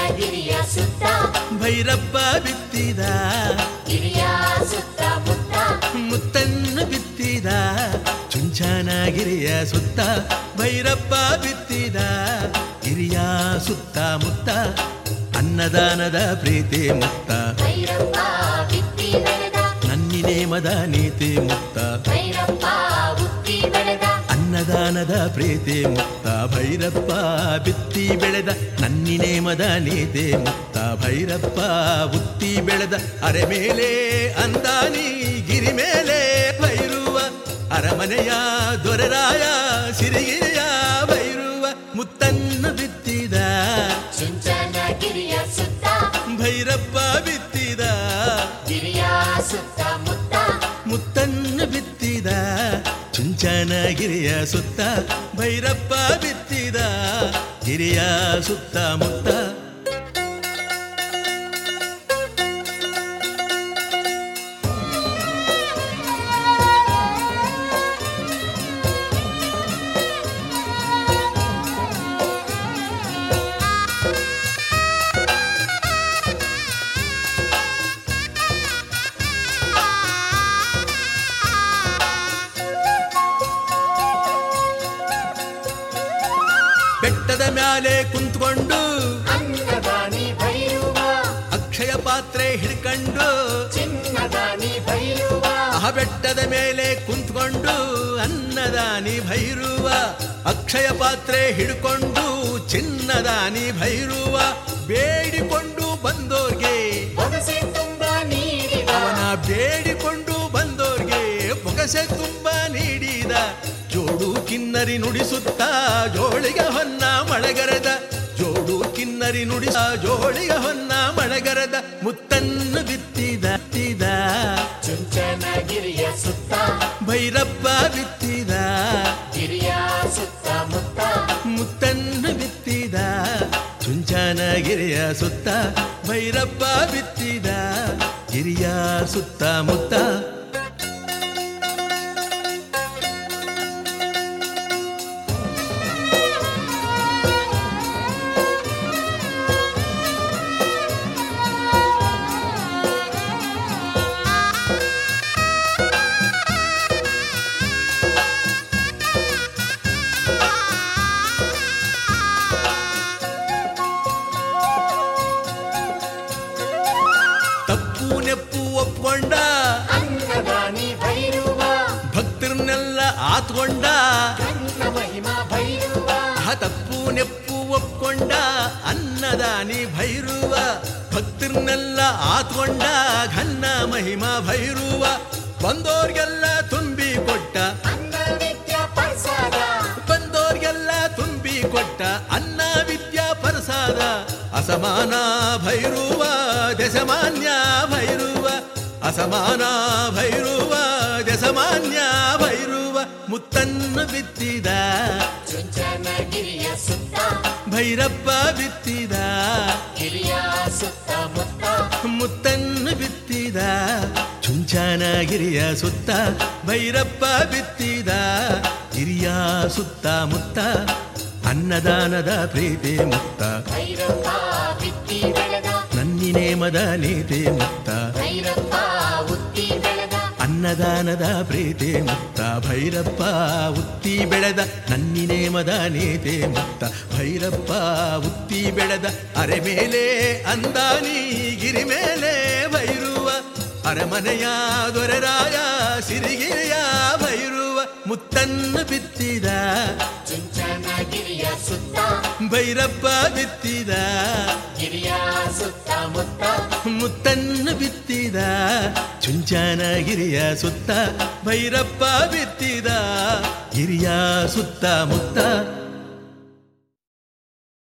ಚುಂಚನಗಿರಿಯ ಸುತ್ತ ಭೈರಪ್ಪ ಬಿತ್ತಿದ ಗಿರಿಯ ಸುತ್ತ ಮುತ್ತ ಮುತ್ತನ್ನು ಬಿತ್ತಿದ ಚುಂಚನಗಿರಿಯ ಸುತ್ತ ಭೈರಪ್ಪ ಬಿತ್ತಿದ ಗಿರಿಯ ಸುತ್ತ ಮುತ್ತ ಅನ್ನದಾನದ ಪ್ರೀತಿ ಮುಕ್ತ ಭೈರಪ್ಪ ಬಿತ್ತಿ ಬೆಳೆದ ನನ್ನಿ ನೇಮದ ನೀತಿ ಮುಕ್ತ ಭೈರಪ್ಪ ಉತ್ತಿ ಬೆಳೆದ ಅನ್ನದಾನದ ಪ್ರೀತಿ ಮುಕ್ತ ಭೈರಪ್ಪ ಬಿತ್ತಿ ಬೆಳೆದ ನನ್ನಿ ನೇಮದ ನೀತಿ ಮುಕ್ತ ಭೈರಪ್ಪ ಬುತ್ತಿ ಬೆಳೆದ ಅರೆ ಮೇಲೆ ಅಂದಾನಿ ಗಿರಿ ಮೇಲೆ ಭೈರುವ ಅರಮನೆಯ ದೊರೆರಾಯ ಸಿರಿಗಿರಿಯ ಭೈರುವ ಮುತ್ತನ್ನು ಬಿತ್ತಿದ ಚುಂಚನಗಿರಿಯ ಸುತ್ತ ಭೈರಪ್ಪ ಬಿತ್ತಿದ ಗಿರಿಯ ಸುತ್ತ ಮುತ್ತ ಮುತ್ತನ್ನು ಬಿತ್ತಿದ ಚುಂಚನಗಿರಿಯ ಸುತ್ತ ಭೈರಪ್ಪ ಬಿತ್ತಿದ ಗಿರಿಯ ಸುತ್ತ ಮುತ್ತ ಬೆಟ್ಟದ ಮ್ಯಾಲೆ ಕುಂತ್ಕೊಂಡು ಅನ್ನದಾನಿ ಭೈರುವ ಅಕ್ಷಯ ಪಾತ್ರೆ ಹಿಡ್ಕೊಂಡು ಚಿನ್ನದಾನಿ ಭೈರುವ ಆ ಬೆಟ್ಟದ ಮೇಲೆ ಕುಂತ್ಕೊಂಡು ಅನ್ನದಾನಿ ಭೈರುವ ಅಕ್ಷಯ ಪಾತ್ರೆ ಹಿಡ್ಕೊಂಡು ಚಿನ್ನದಾನಿ ಭೈರುವ ಬೇಡಿಕೊಂಡು ಬಂದೋರ್ಗೆ ಬೊಗಸೆ ತುಂಬ ನೀಡಿದ ಅವನ ಬೇಡಿಕೊಂಡು ಬಂದೋರ್ಗೆ ಬೊಗಸೆ ತುಂಬ ನೀಡಿದ ಜೋಡು ಕಿನ್ನರಿ ನುಡಿಸುತ್ತಾ ಜೋಳಿಗ ಹೊನ್ನ ಮಳೆಗರೆದ ಜೋಡು ಕಿನ್ನರಿ ನುಡಿಸ ಜೋಳಿಗ ಹೊನ್ನ ಮಳೆಗರೆದ ಮುತ್ತನ್ನು ಬಿತ್ತಿದ ಬಿತ್ತಿದ ಚುಂಚನಗಿರಿಯ ಸುತ್ತ ಭೈರಪ್ಪ ಬಿತ್ತಿದ ಗಿರಿಯ ಸುತ್ತ ಮುತ್ತ ಮುತ್ತನ್ನು ಬಿತ್ತಿದ ಚುಂಚನಗಿರಿಯ ಸುತ್ತ ಭೈರಪ್ಪ ಬಿತ್ತಿದ ಗಿರಿಯ ಸುತ್ತ ಮುತ್ತ ತಪ್ಪು ನೆಪ್ಪು ಒಪ್ಕೊಂಡ ಅನ್ನದಾನಿ ಭೈರುವ ಭಕ್ತರನ್ನೆಲ್ಲ ಆತ್ಕೊಂಡ ಕನ್ನ ಮಹಿಮ ಭೈರುವ ಆ ತಪ್ಪು ನೆಪ್ಪು ಒಪ್ಕೊಂಡ ಅನ್ನದಾನಿ ಭೈರುವ ಭಕ್ತರನ್ನೆಲ್ಲ ಆತ್ಕೊಂಡ ಘನ್ನ ಮಹಿಮ ಭೈರುವ ಬಂದೋರ್ಗೆಲ್ಲ ತುಂಬಿ ಕೊಟ್ಟ ಅನ್ನ ವಿದ್ಯಾ ಪ್ರಸಾದ ಬಂದೋರ್ಗೆಲ್ಲ ತುಂಬಿ ಕೊಟ್ಟ ಅನ್ನ ವಿದ್ಯಾ ಪ್ರಸಾದ ಅಸಮಾನ ಭೈರುವ ದಶಮಾನ್ಯ ಭೈರುವ ಅಸಮಾನ ಭೈರುವ ದಶಮಾನ್ಯ ಭೈರುವ ಮುತ್ತನ್ನು ಬಿತ್ತಿದ ಚುಂಚನಗಿರಿಯ ಸುತ್ತ ಭೈರಪ್ಪ ಬಿತ್ತಿದ ಗಿರಿಯ ಸುತ್ತ ಮುತ್ತ ಮುತ್ತನ್ನು ಬಿತ್ತಿದ ಚುಂಚನಗಿರಿಯ ಸುತ್ತ ಭೈರಪ್ಪ ಬಿತ್ತಿದ ಗಿರಿಯ ಸುತ್ತ ಮುತ್ತ ಅನ್ನದಾನದ ಪ್ರೀತಿ ಮುಕ್ತ ಭೈರಪ್ಪ ಬಿತ್ತಿ ಬೆಳೆದ ನನ್ನಿ ನೇಮದ ನೀತಿ ಮುಕ್ತ ಭೈರಪ್ಪ ಉತ್ತಿ ಬೆಳೆದ ಅನ್ನದಾನದ ಪ್ರೀತಿ ಮುಕ್ತ ಭೈರಪ್ಪ ಉತ್ತಿ ಬೆಳೆದ ನನ್ನಿ ನೇಮದ ನೀತಿ ಮುಕ್ತ ಭೈರಪ್ಪ ಉತ್ತಿ ಬೆಳೆದ ಅರೆ ಮೇಲೆ ಅಂದಾನಿ ಗಿರಿ ಮೇಲೆ ಭೈರುವ ಅರಮನೆಯ ದೊರೆರಾಯ ಸಿರಿಗಿರಿಯ ಭೈರುವ ಮುತ್ತನ್ನು ಬಿತ್ತಿದ ಚುಂಚನಗಿರಿಯ ಸುತ್ತ ಭೈರಪ್ಪ ಬಿತ್ತಿದ ಗಿರಿಯ ಸುತ್ತ ಮುತ್ತ ಮುತ್ತನ್ನು ಬಿತ್ತಿದ ಚುಂಚನಗಿರಿಯ ಸುತ್ತ ಭೈರಪ್ಪ ಬಿತ್ತಿದ ಗಿರಿಯ ಸುತ್ತ ಮುತ್ತ